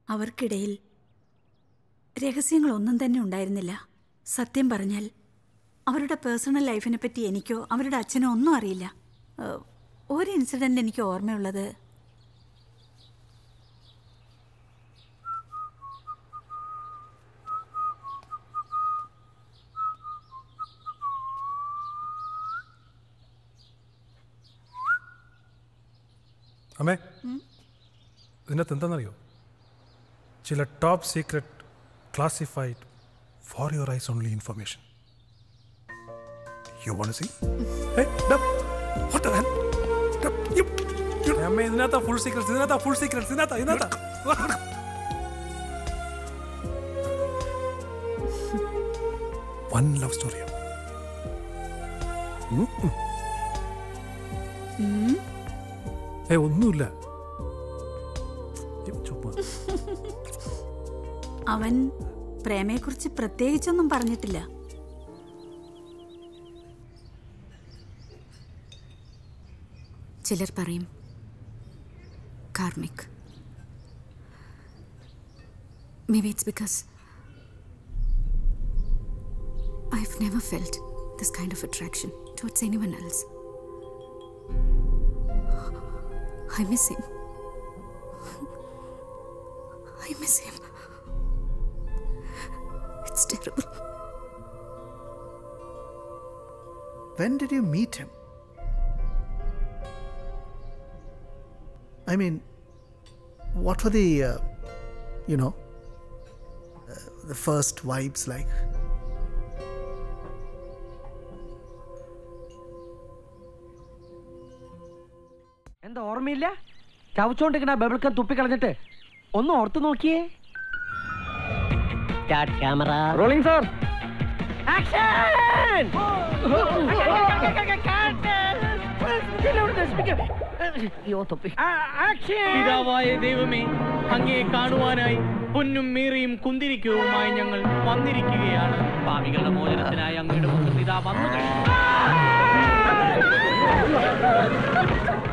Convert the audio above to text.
അവർക്കിടയിൽ രഹസ്യങ്ങളൊന്നും തന്നെ ഉണ്ടായിരുന്നില്ല സത്യം പറഞ്ഞാൽ അവരുടെ പേഴ്സണൽ ലൈഫിനെ പറ്റി എനിക്കോ അവരുടെ അച്ഛനോ ഒന്നും അറിയില്ല ഏഹ്, ഒരു ഇൻസിഡൻ്റ് എനിക്ക് ഓർമ്മയുള്ളത് അമ്മേ ഇതിനകത്ത് എന്താണെന്നറിയോ ചില top secret classified for your eyes only information you won't see അമ്മേ ഇതിനകത്താ ഫുൾ സീക്രട്സ് ഇതിനകത്താ ഫുൾ സീക്രട്സ് ഇതിനകത്താ ഇതിനകത്താ വൺ ലവ് സ്റ്റോറിയോ ഏ ഒന്നുമില്ല ചുമ്മാ അവൻ പ്രേമയെക്കുറിച്ച് പ്രത്യേകിച്ചൊന്നും പറഞ്ഞിട്ടില്ല ചിലർ പറയും karmic maybe it's because I've never felt this kind of attraction towards anyone else. I miss him. I miss him. It's terrible. When did you meet him? I mean, what were the, uh, you know, uh, the first vibes like? എന്താ ഓർമ്മയില്ല ചവച്ചോണ്ടിരിക്കണ bubblegum തുപ്പിക്കളഞ്ഞിട്ട് ഒന്ന് ഓർത്ത് നോക്കിയേ camera rolling sir പിതാവായ ദൈവമേ അങ്ങയെ കാണുവാനായി പൊന്നും മീറിയും കുന്തിരിക്കവുമായി ഞങ്ങൾ വന്നിരിക്കുകയാണ് പാവികളുടെ മോചനത്തിനായി അങ്ങയുടെ മുഖത്ത് ഇതാ വന്നു കഴിഞ്ഞു